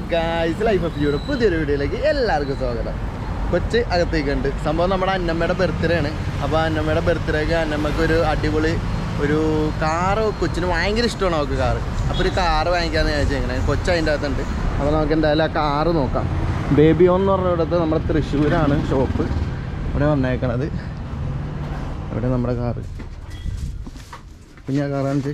Guys life of യൂടെ പുതിയൊരു വീഡിയോയിലേക്ക് എല്ലാവർക്കും സ്വാഗതം കൊച്ച് അകത്തേക്കുണ്ട് സംഭവം നമ്മുടെ അന്നമ്മയുടെ ബർത്ത്ഡേ ആണ് അപ്പോൾ അന്നമ്മയുടെ ബർത്ത്ഡേക്ക് അന്നമ്മക്ക് ഒരു അടിപൊളി ഒരു കാറ് കൊച്ചിന് ഭയങ്കര ഇഷ്ടമാണ് അവൾക്ക് കാറ് അപ്പോൾ ഒരു കാറ് വാങ്ങിക്കാമെന്ന് വിചാരിച്ചേക്കണേ കൊച്ച് അതിൻ്റെ അകത്തുണ്ട് അപ്പോൾ നമുക്ക് എന്തായാലും ആ കാറ് നോക്കാം ബേബി ഓൺ എന്ന് പറഞ്ഞിടത്ത് നമ്മുടെ തൃശ്ശൂരാണ് ഷോപ്പ് ഇവിടെ വന്നേക്കണത് ഇവിടെ നമ്മുടെ കാറ് കുഞ്ഞാ കാറാണിച്ച്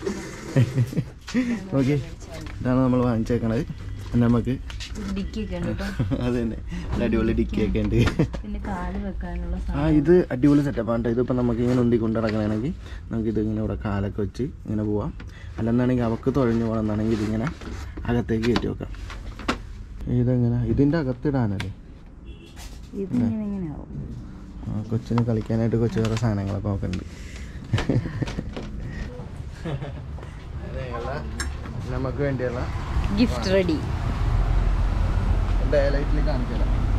നോക്കി ഇതാണ് നമ്മൾ വാങ്ങിച്ചേക്കണത് നമുക്ക് ഡിക്കിയൊക്കെ ഉണ്ട് കേട്ടോ അത് തന്നെ ഒരു അടിപൊളി ഡിക്കിയൊക്കെ ഉണ്ട് പിന്നെ കാല് വെക്കാനുള്ള ആ ഇത് അടിപൊളി സെറ്റപ്പാണ് ഇതിപ്പോൾ നമുക്ക് ഇങ്ങനെ ഉന്തി കൊണ്ട് നടക്കണമെങ്കിൽ നമുക്ക് ഇത് ഇങ്ങനെ ഇവിടെ കാലൊക്കെ വെച്ച് ഇങ്ങനെ പോവാം അല്ലെന്നാണെങ്കിൽ അവക്ക് തുഴഞ്ഞു പോകണമെന്നാണെങ്കിൽ ഇതിങ്ങനെ അകത്തേക്ക് കയറ്റി വെക്കാം ഇതെങ്ങനെ ഇതിൻ്റെ അകത്തിടാനല്ലേ ഇതിങ്ങനെ എങ്ങനെ ആവും ആ, കൊച്ചിന് കളിക്കാനായിട്ട് കൊച്ചു വേറെ സാധനങ്ങളൊക്കെ നോക്കുന്നുണ്ട് നമുക്ക് വേണ്ടിയുള്ള ഗിഫ്റ്റ് റെഡി ഡയലൈറ്റിൽ കാണിച്ചു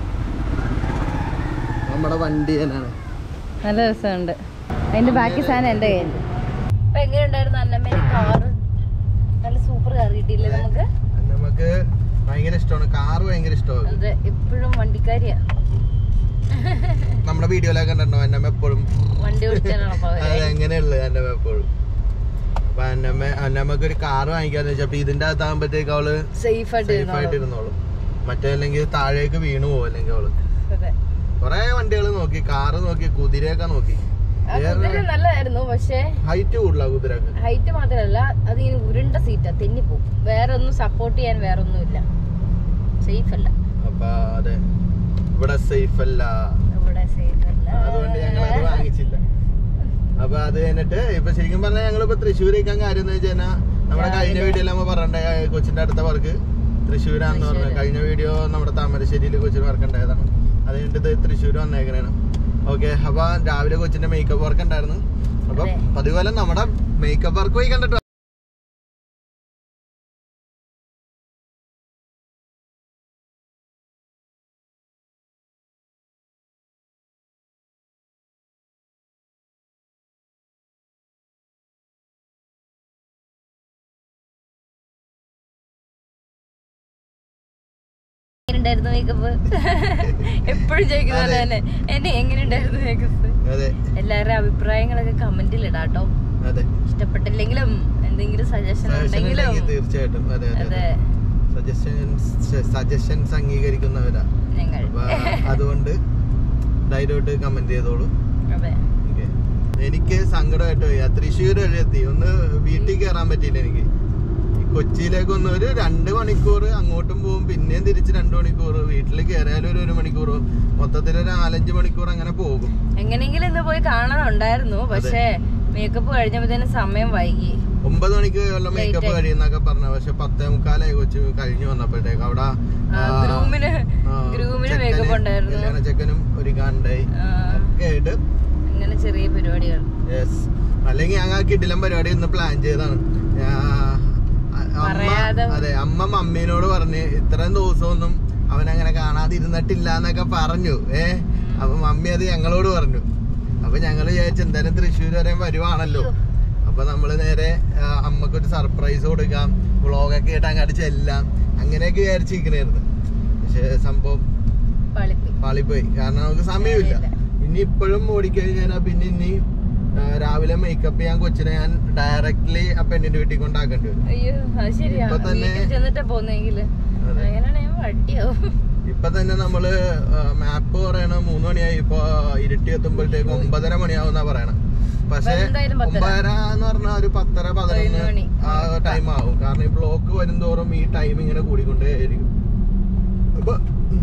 നമ്മുടെ വണ്ടി തന്നെയാണ് നല്ല രസമുണ്ട് അതിന്റെ ബാക്കി സാധനം എന്റെ കയ്യിലുണ്ട് അപ്പൊ എങ്ങനെയുണ്ടായിരുന്നു അന്നമ്മേന് കാറ് നല്ല സൂപ്പർ കാർ കിട്ടിയില്ലേ നമുക്ക് നമുക്ക് ഭയങ്കര ഇഷ്ടമാണ് കാറ് ഭയങ്കര ഇഷ്ടമാണ് അതെ എപ്പോഴും വണ്ടിക്കാരിയാ നമ്മുടെ വീഡിയോയിലൊക്കെ കണ്ടിട്ടുണ്ടോ എൻ്റെ അമ്മ എപ്പോഴും വണ്ടി ഓടിച്ചാലാണ് അപ്പൊ അത് എങ്ങനെയുള്ളത് എൻ്റെ അമ്മ എപ്പോഴും അപ്പൊ എൻ്റെ അമ്മ എൻ്റെ അമ്മക്ക് ഒരു കാറ് വാങ്ങിക്കാന്ന് വെച്ചാൽ അപ്പൊ ഇതിന്റെ അകത്താകുമ്പോഴത്തേക്ക് അവള് സേഫ് ആയിട്ട് സേഫ് ആയിട്ട് ഇരുന്നോളും. ഇരുന്നോളും മറ്റേ അല്ലെങ്കിൽ താഴേക്ക് വീണു പോകും അല്ലെങ്കിൽ അവള് അതെ കൊറേ വണ്ടികൾ നോക്കി കാറ് നോക്കി കുതിരയൊക്കെ നോക്കി ആ കുതിര നല്ലതായിരുന്നു പക്ഷേ ഹൈറ്റ് കൂടുതലാ കുതിരക്ക് ഹൈറ്റ് മാത്രമല്ല അത് ഇങ്ങനെ ഉരുണ്ട സീറ്റാ തെന്നിപ്പോവും വേറെ ഒന്നും സപ്പോർട്ട് ചെയ്യാൻ വേറെ ഒന്നുമില്ല സേഫ് അല്ല അപ്പൊ അതെ ഇവിടെ സേഫ് അല്ല ഇവിടെ സേഫ് അല്ല അതുകൊണ്ട് ഞങ്ങൾ അത് വാങ്ങിച്ചില്ല അപ്പൊ അത് കഴിഞ്ഞിട്ട് ഇപ്പൊ ശരിക്കും പറഞ്ഞാൽ ഞങ്ങൾ ഇപ്പൊ തൃശ്ശൂരേക്കാൻ കാര്യം എന്ന് വെച്ച് കഴിഞ്ഞാൽ നമ്മുടെ കഴിഞ്ഞ വീഡിയോയിൽ നമ്മൾ പറഞ്ഞ കൊച്ചിന്റെ അടുത്ത വർക്ക് തൃശ്ശൂരാന്ന് പറഞ്ഞു കഴിഞ്ഞ വീഡിയോ നമ്മുടെ താമരശ്ശേരിയിൽ കൊച്ചിന് വർക്ക് ഉണ്ടായതാണ് അത് കഴിഞ്ഞിട്ട് ഇത് തൃശ്ശൂർ വന്നേക്കണേണ് ഓക്കെ അപ്പൊ രാവിലെ കൊച്ചിന്റെ മേക്കപ്പ് വർക്ക് ഉണ്ടായിരുന്നു അപ്പൊ അതെ. പതിപോലെ നമ്മുടെ മേക്കപ്പ് വർക്ക് പോയി കണ്ടിട്ട് എങ്ങനെയുണ്ടായിരുന്നു മേക്കപ്പ് എപ്പോഴും ചോദിക്കുന്ന പോലെ തന്നെ എന്നെ എങ്ങനെയുണ്ടായിരുന്നു മേക്കപ്പ് അതെ എല്ലാവരുടെ അഭിപ്രായങ്ങളൊക്കെ കമന്റിൽ ഇടാട്ടോ അതെ ഇഷ്ടപ്പെട്ടില്ലെങ്കിലും എന്തെങ്കിലും സജഷൻ Suggestion ഉണ്ടെങ്കിലും ഉണ്ടെങ്കിൽ തീർച്ചയായിട്ടും അതെ അതെ അതെ സജഷൻസ് സജഷൻസ് അംഗീകരിക്കുന്നവരാ ഞങ്ങൾ അപ്പൊ അതുകൊണ്ട് ധൈര്യമായിട്ട് കമന്റ് ചെയ്തോളൂ അതെ Okay. എനിക്ക് സങ്കടമായിട്ട് പോയി ആ തൃശ്ശൂർ വഴി എത്തി ഒന്ന് വീട്ടിൽ കയറാൻ പറ്റിയില്ല എനിക്ക് ഈ കൊച്ചിയിലേക്ക് ഒന്ന് ഒരു രണ്ട് മണിക്കൂർ അങ്ങോട്ടും പോകും പിന്നെയും തിരിച്ച് രണ്ട് മണിക്കൂർ വീട്ടിൽ കയറിയാലും ഒരു ഒരു മണിക്കൂർ മൊത്തത്തിൽ ഒരു നാലഞ്ച് മണിക്കൂർ അങ്ങനെ പോകും എങ്ങനെയെങ്കിലും ഇന്ന് പോയി കാണാനുണ്ടായിരുന്നു പക്ഷേ മേക്കപ്പ് കഴിഞ്ഞപ്പോഴത്തേനും സമയം വൈകി ഒമ്പത് മണിക്ക് വല്ല മേക്കപ്പ് ആയി. കഴിയുന്നൊക്കെ പറഞ്ഞു പക്ഷെ പത്തേ മുക്കാലായി കൊച്ചു കഴിഞ്ഞു വന്നപ്പോഴത്തേക്ക് അവിടെ ആ, ഗ്രൂമിന് ഗ്രൂമിന് മേക്കപ്പ് ഉണ്ടായിരുന്നു കല്യാണ ചെക്കനും ഒരു ഗാണ്ടായി ആ, ഒക്കെ ആയിട്ട് അങ്ങനെ ചെറിയ പരിപാടികൾ യെസ് അല്ലെങ്കിൽ ഞങ്ങൾ കിടിലം പരിപാടി ഇന്ന് പ്ലാൻ ചെയ്തതാണ് ഞാ- അമ്മ പറയാതെ അതെ അമ്മ മമ്മീനോട് പറഞ്ഞ് ഇത്രയും ദിവസമൊന്നും അവൻ അങ്ങനെ കാണാതിരുന്നിട്ടില്ല എന്നൊക്കെ പറഞ്ഞു ഏ അപ്പൊ മമ്മി അത് ഞങ്ങളോട് പറഞ്ഞു അപ്പൊ ഞങ്ങൾ വിചാരിച്ചു എന്തായാലും തൃശ്ശൂർ വരെ വരുവാണല്ലോ അപ്പൊ നമ്മള് നേരെ ആ, അമ്മക്കൊരു സർപ്രൈസ് കൊടുക്കാം വ്ളോഗൊക്കെ ആയിട്ട് അങ്ങോട്ട് ചെല്ലാം അങ്ങനെയൊക്കെ വിചാരിച്ചിരിക്കണായിരുന്നു പക്ഷെ സംഭവം പളിപ്പി പാളിപ്പോയി കാരണം നമുക്ക് സമയമില്ല ഇല്ല. ഇനി ഇപ്പോഴും ഓടിക്കഴിഞ്ഞാൽ പിന്നെ ഇനി ആ, രാവിലെ മേക്കപ്പ് ചെയ്യാൻ കൊച്ചിനെ ഞാൻ ഡയറക്ട്ലി ആ പെണ്ണിന്റെ വീട്ടിൽ കൊണ്ടാക്കേണ്ടി വരും അയ്യോ അത് ശരിയാ ഇപ്പൊ തന്നെ- വീട്ടിൽ ചെന്നിട്ടാ പോന്നെങ്കിൽ അതെ. അങ്ങനെയാണ് ഞാൻ വട്ടിയാവും ഇപ്പൊ തന്നെ നമ്മള് മാപ്പ് പറയണ മൂന്ന് മണിയായി ഇപ്പൊ ഇരുട്ടി എത്തുമ്പോഴത്തേക്ക് ഒമ്പതര മണിയാവുന്ന പറയണ പക്ഷെ ഇപ്പൊ എന്തായാലും പത്തര. ഒമ്പതര എന്ന് പറഞ്ഞാൽ ഒരു പത്തര പതിനൊന്ന് പതിനൊന്ന് മണി. ആ ടൈം ആവും കാരണം ഈ ബ്ലോക്ക് വരുന്തോറും ഈ ടൈം ഇങ്ങനെ കൂടിക്കൊണ്ടേയിരിക്കും അപ്പൊ ഉം.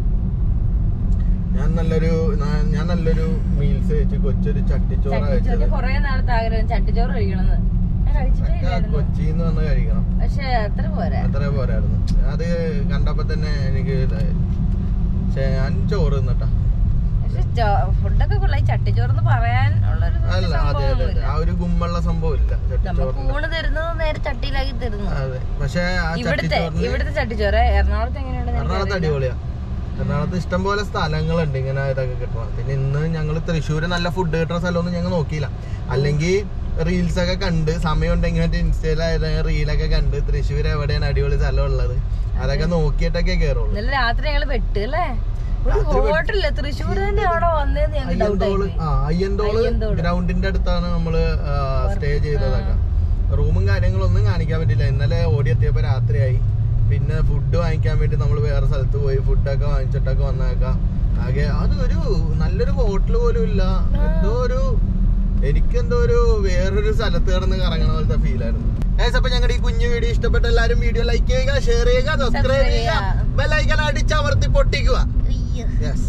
ഞാൻ നല്ലൊരു ഞാൻ- ഞാൻ നല്ലൊരു മീൽസ് കഴിച്ച് കൊച്ചൊരു ചട്ടിച്ചോറ ചട്ടിച്ചോറ് കഴിച്ചത് കൊറേ നാളത്തെ ആഗ്രഹം ചട്ടിച്ചോറ് കഴിക്കണമെന്ന് ഞാൻ കഴിച്ചിട്ടേ ഒക്കെ ഇല്ലായിരുന്നു കൊച്ചിന്ന് വന്ന് കഴിക്കണം പക്ഷെ അത്ര പോരാ അത്ര പോരായിരുന്നു അത് കണ്ടപ്പോ തന്നെ എനിക്ക് ഇതായി പക്ഷെ ഞാൻ ചോറ് തിന്നട്ടാ പക്ഷെ ഫുഡൊക്കെ കൊള്ളാം ഈ ചട്ടിച്ചോറെന്ന് പറയാൻ ഉള്ളൊരു അല്ല അതെ അതെ അതെ. സംഭവമൊന്നുമില്ല ആ ഒരു ഗുമ്മുള്ള സംഭവം ഇല്ല നമുക്ക് ചട്ടിച്ചോറിന്റെ ഊണ് തരുന്നത് നേരെ ചട്ടിയിലാക്കി തരുന്നു അതെ പക്ഷെ ആ ഇവിടുത്തെ ചട്ടിച്ചോറിന് ഇവിടുത്തെ ചട്ടിച്ചോറ് എറണാകുളത്ത് എങ്ങനെയുണ്ട് എറണാകുളത്ത് അടിപൊളിയാ എറണാകുളത്ത് ഇഷ്ടംപോലെ സ്ഥലങ്ങളുണ്ട് ഇങ്ങനെ ഇതൊക്കെ കിട്ടണം പിന്നെ ഇന്ന് ഞങ്ങൾ തൃശ്ശൂര് നല്ല ഫുഡ് കിട്ടുന്ന സ്ഥലമൊന്നും ഞങ്ങൾ നോക്കിയില്ല അല്ലെങ്കിൽ റീൽസ് ഒക്കെ കണ്ട് സമയം ഉണ്ടെങ്കിൽ മറ്റേ ഇൻസ്റ്റയിലായത് റീലൊക്കെ കണ്ട് തൃശ്ശൂർ എവിടെയാണ് അടിപൊളി സ്ഥലം ഉള്ളത് അതൊക്കെ നോക്കിയിട്ടൊക്കെ കേറുള്ളൂ ഇന്നലെ രാത്രി ഞങ്ങള് വെട്ട് അല്ലേ ഒരു രാത്രി വെട്ട്. ഹോട്ടലില്ല തൃശ്ശൂർ തന്നെയാണോ വന്നതെന്ന് ഞങ്ങൾക്ക് ഡൗട്ട് അയ്യന്തോള് ആ അയ്യന്തോള് അയ്യന്തോള്. ഗ്രൗണ്ടിന്റെ അടുത്താണ് നമ്മള് സ്റ്റേ ചെയ്തതൊക്കെ റൂമും കാര്യങ്ങളൊന്നും കാണിക്കാൻ പറ്റില്ല ഇന്നലെ ഓടിയെത്തിയപ്പോ രാത്രിയായി പിന്നെ ഫുഡ് വാങ്ങിക്കാൻ വേണ്ടി നമ്മൾ വേറെ സ്ഥലത്ത് പോയി ഫുഡൊക്കെ വാങ്ങിച്ചിട്ടൊക്കെ വന്നേക്കാം ആകെ അത് ഒരു നല്ലൊരു ഹോട്ടൽ പോലും ഇല്ല എന്തോ ഒരു എനിക്കെന്തോ ഒരു വേറൊരു സ്ഥലത്ത് കിടന്ന് കറങ്ങണ പോലത്തെ ഫീൽ ആയിരുന്നു Guys, അപ്പൊ ഞങ്ങളുടെ ഈ കുഞ്ഞു വീഡിയോ ഇഷ്ടപ്പെട്ട എല്ലാരും വീഡിയോ ലൈക്ക് ചെയ്യുക ഷെയർ ചെയ്യുക സബ്സ്ക്രൈബ് ചെയ്യുക ചെയ്യുക. ബെല്ലൈക്കൻ അടിച്ചമർത്തി പൊട്ടിക്കുക യെസ്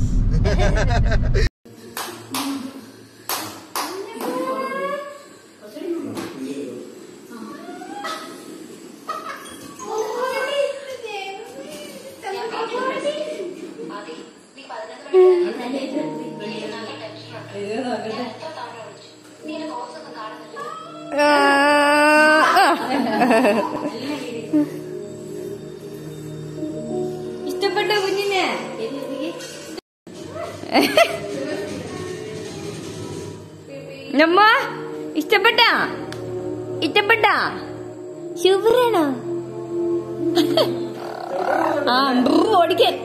ഇഷ്ടപ്പെട്ട കുഞ്ഞിനെ നമ്മ ഇഷ്ടപ്പെട്ട ഇഷ്ടപ്പെട്ട സൂപ്പറാണോ ആ ബ്രൂ ഓടിക്കാൻ